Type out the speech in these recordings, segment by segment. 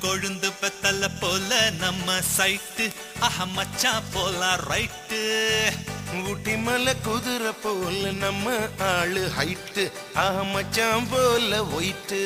கொழுந்து பெத்தல போல நம்ம சைட்டு ஆஹா மச்சான் போலாம் ரைட்டு ஊட்டி மலை குதிரை போல நம்ம ஆளு ஹைட்டு ஆஹ் மச்சான் போல ஒயிட்டு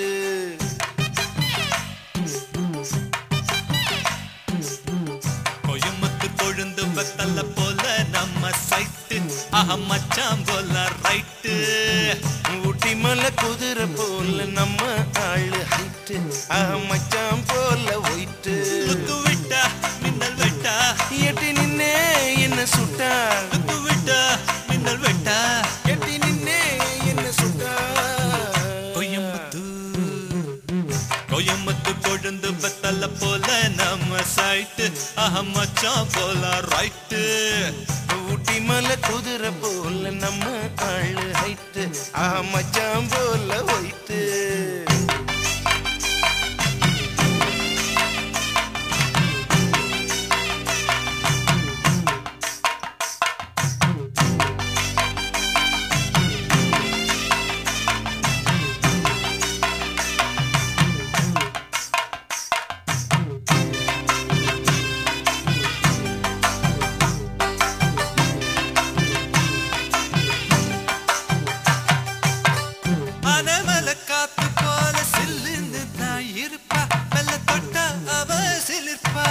கோயம்புத்தூர் கொழுந்து பெத்தல போல நம்ம சைட்டு ஆஹா மச்சான் போலாம் ரைட்டு ஊட்டி மலை குதிரை போல நம்ம ஆளு ஹைட்டு ஆஹ் மச்சான் போல ஒயிட்டு லுக்கு விட்டா மின்னல் வெட்டா எட்டி நின்னே என்ன சுட்டா லுக்கு விட்டா மின்னல் வெட்டா எட்டி நின்னே என்ன சுட்டா கோயம்புத்தூர் கோயம்புத்தூர் கொழுந்து பெத்தல போல நம்ம சைட்டு ஆஹா மச்சான் போலாம் ரைட்டு ஊட்டி மலை குதிரை போல நம்ம ஆளு ஹைட்டு ஆஹ் மச்சான் போல ஒயிட்டு அனமல காத்து போல சில்லுன்னு தான் இருப்பா மெல்ல தொட்டா அவ சிலிர்ப்பா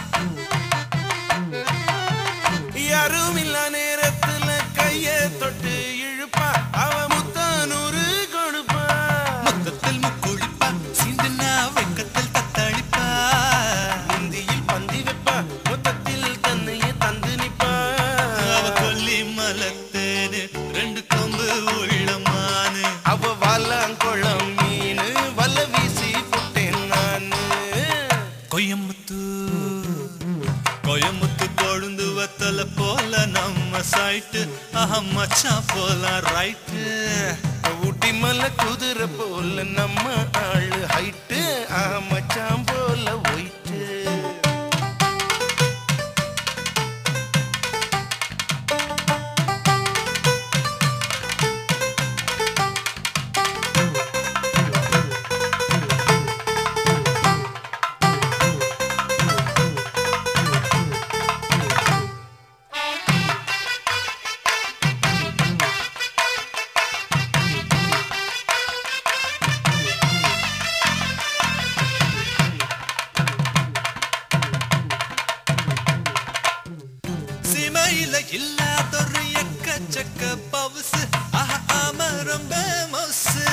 யாரும் இல்ல நேரத்துல கைய தொட்டு இழுப்பா அவ முத்தானூறு கொடுப்பா மொத்தத்தில் முக்குழிப்பா சிந்துனா வெக்கத்தில் தத்தளிப்பா முந்தியில் பந்தி வைப்பா மொத்தத்தில் தன்னைய தந்து நிப்பா அவ கொல்லி மலத்தேனு ரெண்டு கொம்பு உள்ளமானு அவ வாலாங்குளம் மீனு வல வீசி புட்டேன் நானு கோயம்புத்தூர் கோயம்புத்தூர் கொழுந்து வத்தல போல நம்ம சைட்டு ஆஹா மச்சான் போல ரைட்டு ஊட்டி மலை குதிரை போல நம்ம ஆளு ஹைட்டு ஆ மச்சான் போல ஒயிட்டு சிமையில இல்லாதொரு எக்கச்சக்க பவுசு ஆஹா ஆமா ரொம்ப மவுசு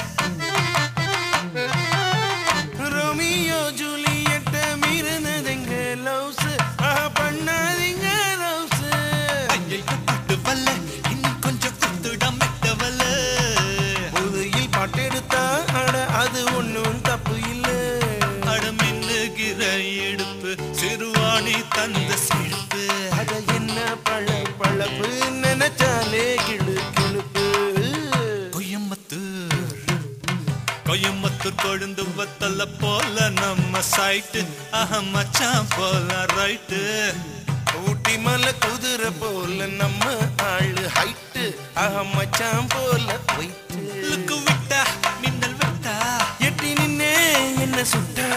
ரோமியோ ஜூலியட்ட மீறினதுங்க லவ்ஸ் ஆ பண்ணாதீங்க லவ்ஸ் ஐயை பட்டு வல்ல இன்னும் கொஞ்சம் குத்துடம் மெட்டவல்ல புதையில் பாட்டெடுத்தா அட அது ஒண்ணும் தப்பு இல்ல அடமின்னுகிற இடுப்பு சிறுவாணி தந்த சிரிப்பு அட என்ன பழ பழப்பு நினைச்சாலே கிளு கிளுப்பு கோயம்புத்தூர் கோயம்புத்தூர் கொழுந்து வத்தல போல நம்ம சைட்டு ஆஹா மச்சான் போல ரைட்டு ஊட்டி மலை குதிரை போல நம்ம ஆளு ஹைட்டு ஆஹ் மச்சான் போல ஒயிட்டு லுக்கு விட்டா மின்னல் விட்டா எட்டி நின்னே என்ன சுட்டா